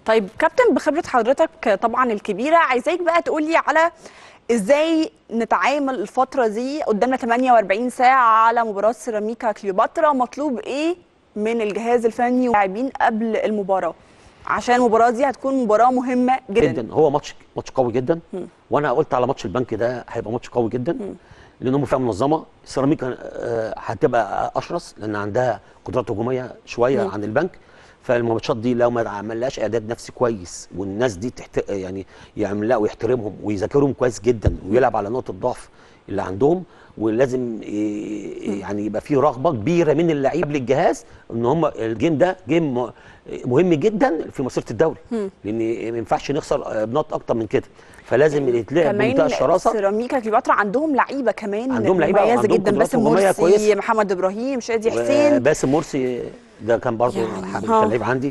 طيب كابتن بخبره حضرتك طبعا الكبيره عايزاك بقى تقولي على ازاي نتعامل الفتره دي قدامنا 48 ساعه على مباراه سيراميكا كليوباترا مطلوب ايه من الجهاز الفني واللاعبين قبل المباراه عشان المباراه دي هتكون مباراه مهمه جدا, جدا هو ماتش ماتش قوي جدا وانا قلت على ماتش البنك ده هيبقى ماتش قوي جدا لان هم فرقه منظمه سيراميكا آه، هتبقى اشرس لان عندها قدرات هجوميه شويه عن البنك فالماتشات دي لو ما عملهاش اعداد نفسي كويس والناس دي تحت يعني يعمل لها ويحترمهم ويذاكرهم كويس جدا ويلعب على نقطه ضعف اللي عندهم ولازم ي- يعني يبقى في رغبه كبيره من اللعيب للجهاز ان هم الجيم ده جيم م- مهم جدا في مسيره الدوري لان ما ينفعش نخسر بنقط اكتر من كده فلازم يتلعب بمنتهى كمان الشراسه سيراميكا كليوباترا عندهم لعيبه كمان عندهم لعيبة مميزه وعندهم جدا قدرات باسم هجومية مرسي كويسة. محمد ابراهيم شادي حسين باسم مرسي ده كان برضه يعني حبيب ها. كان لعيب عندي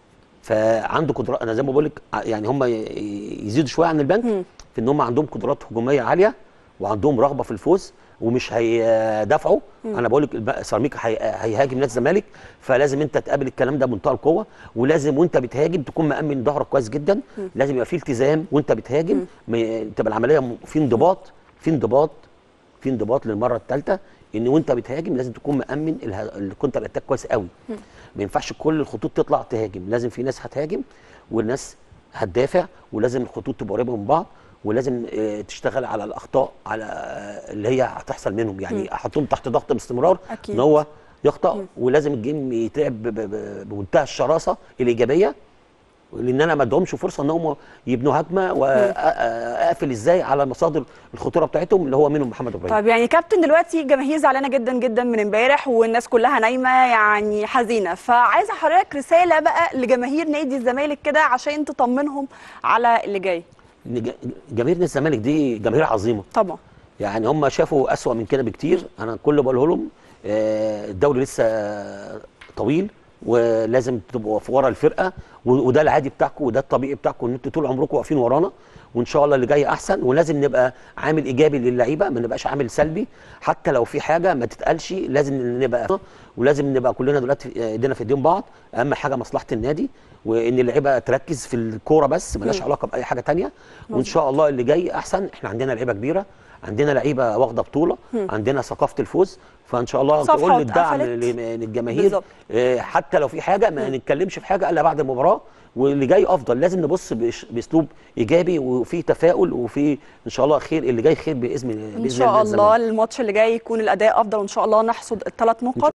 فعنده قدرات انا زي ما بقول لك يعني هم يزيدوا شويه عن البنك في ان هم عندهم قدرات هجوميه عاليه وعندهم رغبه في الفوز ومش هيدافعوا انا بقول لك الب- سيراميكا هي- هيهاجم نادي الزمالك فلازم انت تقابل الكلام ده بمنتهى القوه ولازم وانت بتهاجم تكون مامن ظهرك كويس جدا لازم يبقى في التزام وانت بتهاجم ما- تبقى العمليه م- في انضباط في انضباط في انضباط للمره الثالثه ان وانت بتهاجم لازم تكون مامن اله- الكونتر اتاك كويس قوي ما ينفعش كل الخطوط تطلع تهاجم لازم في ناس هتهاجم والناس هتدافع ولازم الخطوط تبقى قريبه من بعض ولازم آه، تشتغل على الاخطاء على آه، اللي هي هتحصل منهم يعني احطهم تحت ضغط باستمرار أكيد. ان هو يخطا ولازم الجيم يتلعب ب- ب- ب- بمنتهى الشراسه الايجابيه لان انا ما ادهمش فرصه ان هم يبنوا هجمه واقفل ازاي على مصادر الخطوره بتاعتهم اللي هو منهم محمد ابراهيم طيب يعني كابتن دلوقتي جماهير زعلانه جدا جدا من امبارح والناس كلها نايمه يعني حزينه فعايزه حضرتك رساله بقى لجماهير نادي الزمالك كده عشان تطمنهم على اللي جاي ان ج- جماهير نادي الزمالك دي جماهير عظيمه طبعا يعني هم شافوا أسوأ من كده بكتير انا كل اللي بقوله لهم آه، الدوري لسه طويل ولازم تبقوا في ورا الفرقه و- وده العادي بتاعكم وده الطبيعي بتاعكم ان انتوا طول عمركم واقفين ورانا وان شاء الله اللي جاي احسن ولازم نبقى عامل ايجابي للعيبه ما نبقاش عامل سلبي حتى لو في حاجه ما تتقالش لازم نبقى ولازم نبقى كلنا دلوقتي ايدينا في ايدين بعض اهم حاجه مصلحه النادي وان اللعيبه تركز في الكوره بس ملهاش علاقه باي حاجه تانية وان شاء الله اللي جاي احسن احنا عندنا لعيبه كبيره عندنا لعيبه واخده بطوله عندنا ثقافه الفوز فان شاء الله صفحة تقول الدعم اتقفلت. ل- للجماهير بالظبط. آه، حتى لو في حاجه ما نتكلمش في حاجه الا بعد المباراه واللي جاي افضل لازم نبص بإش- باسلوب ايجابي وفي تفاؤل وفي ان شاء الله خير اللي جاي خير باذن باذن ان شاء الزمالك. الله الماتش اللي جاي يكون الاداء افضل وان شاء الله نحصد الثلاث نقط